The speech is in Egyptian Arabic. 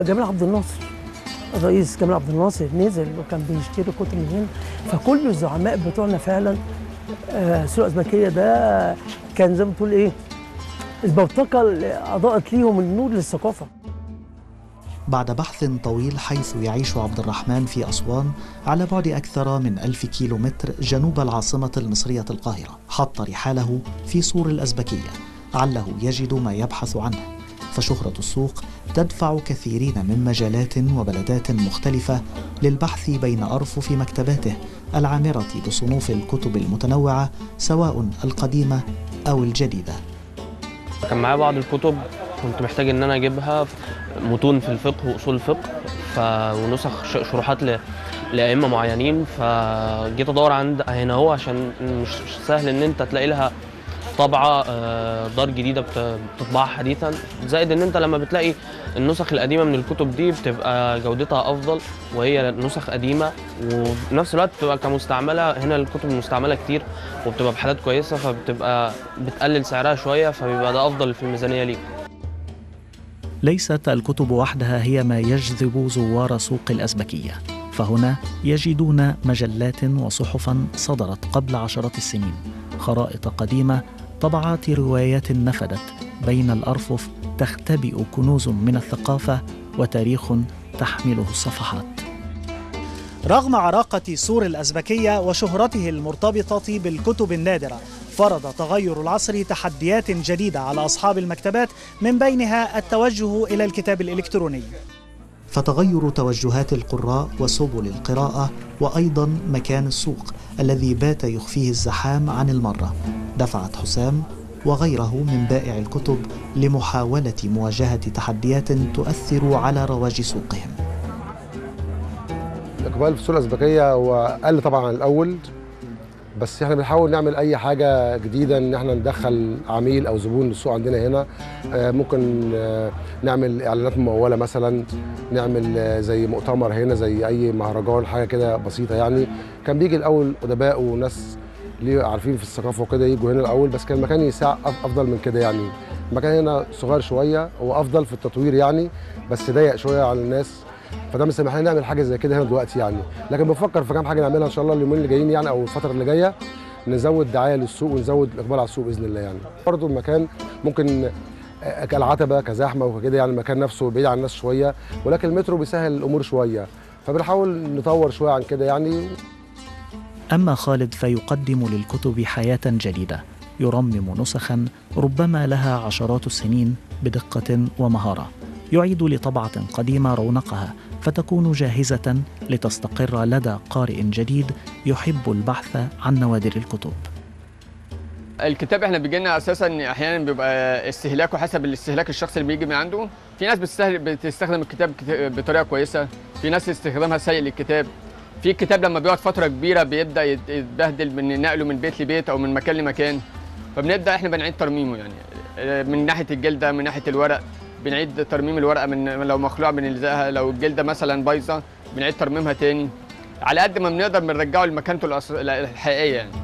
جمال عبد الناصر الرئيس جمال عبد الناصر نزل وكان بيشتري كتب من هنا فكل الزعماء بتوعنا فعلا آه، السوق الازبكيه ده كان زي ما تقول ايه البوتقه اللي اضاءت ليهم النور للثقافه بعد بحث طويل حيث يعيش عبد الرحمن في أسوان على بعد أكثر من ألف كيلو متر جنوب العاصمة المصرية القاهرة حط رحاله في سور الأزبكية عله يجد ما يبحث عنه فشهرة السوق تدفع كثيرين من مجالات وبلدات مختلفة للبحث بين أرفف مكتباته العامرة بصنوف الكتب المتنوعة سواء القديمة أو الجديدة كان معايا بعض الكتب كنت محتاج ان انا اجيبها متون في الفقه واصول الفقه ف... ونسخ ش- شروحات ل... لائمه معينين فجيت ادور عند هنا هو عشان مش مش سهل ان انت تلاقي لها طبعه آه، دار جديده بت- بتطبعها حديثا زائد ان انت لما بتلاقي النسخ القديمه من الكتب دي بتبقى جودتها افضل وهي نسخ قديمه وفي نفس الوقت بتبقى كمستعمله هنا الكتب المستعمله كتير وبتبقى بحالات كويسه فبتبقى بتقلل سعرها شويه فبيبقى ده افضل في الميزانيه ليك ليست الكتب وحدها هي ما يجذب زوار سوق الأزبكية فهنا يجدون مجلات وصحفا صدرت قبل عشرات السنين خرائط قديمة طبعات روايات نفدت بين الأرفف تختبئ كنوز من الثقافة وتاريخ تحمله الصفحات رغم عراقة سور الأزبكية وشهرته المرتبطة بالكتب النادرة فرض تغير العصر تحديات جديدة على أصحاب المكتبات من بينها التوجه إلى الكتاب الإلكتروني فتغير توجهات القراء وسبل القراءة وأيضا مكان السوق الذي بات يخفيه الزحام عن المرة دفعت حسام وغيره من بائع الكتب لمحاولة مواجهة تحديات تؤثر على رواج سوقهم الاقبال في السوق الازبكيه هو قل طبعا عن الاول بس احنا بنحاول نعمل اي حاجه جديده ان احنا ندخل عميل او زبون للسوق عندنا هنا آه، ممكن آه، نعمل اعلانات مموله مثلا نعمل آه، زي مؤتمر هنا زي اي مهرجان حاجه كده بسيطه يعني كان بيجي الاول ادباء وناس ليه عارفين في الثقافه وكده يجوا هنا الاول بس كان المكان يساع أف- افضل من كده يعني المكان هنا صغير شويه هو افضل في التطوير يعني بس ضيق شويه على الناس فده مسمح لنا نعمل حاجه زي كده هنا دلوقتي يعني لكن بنفكر في كام حاجه نعملها ان شاء الله اليومين اللي جايين يعني او الفتره اللي جايه نزود دعايه للسوق ونزود الاقبال على السوق باذن الله يعني برضه المكان ممكن آه، كالعتبه كزحمه وكده يعني المكان نفسه بعيد عن الناس شويه ولكن المترو بيسهل الامور شويه فبنحاول نطور شويه عن كده يعني أما خالد فيقدم للكتب حياة جديدة يرمم نسخا ربما لها عشرات السنين بدقة ومهارة يعيد لطبعة قديمة رونقها فتكون جاهزة لتستقر لدى قارئ جديد يحب البحث عن نوادر الكتب الكتاب احنا بيجي لنا اساسا احيانا بيبقى استهلاكه حسب الاستهلاك الشخصي اللي بيجي من عنده في ناس بتستهل... بتستخدم الكتاب كت- بطريقه كويسه في ناس استخدامها سيء للكتاب في الكتاب لما بيقعد فتره كبيره بيبدا يت- يتبهدل من نقله من بيت لبيت او من مكان لمكان فبنبدا احنا بنعيد ترميمه يعني آه، من ناحيه الجلده من ناحيه الورق بنعيد ترميم الورقه من لو مخلوع بنلزقها لو الجلده مثلا بايظه بنعيد ترميمها تاني على قد ما بنقدر بنرجعه لمكانته الأص- الحقيقيه يعني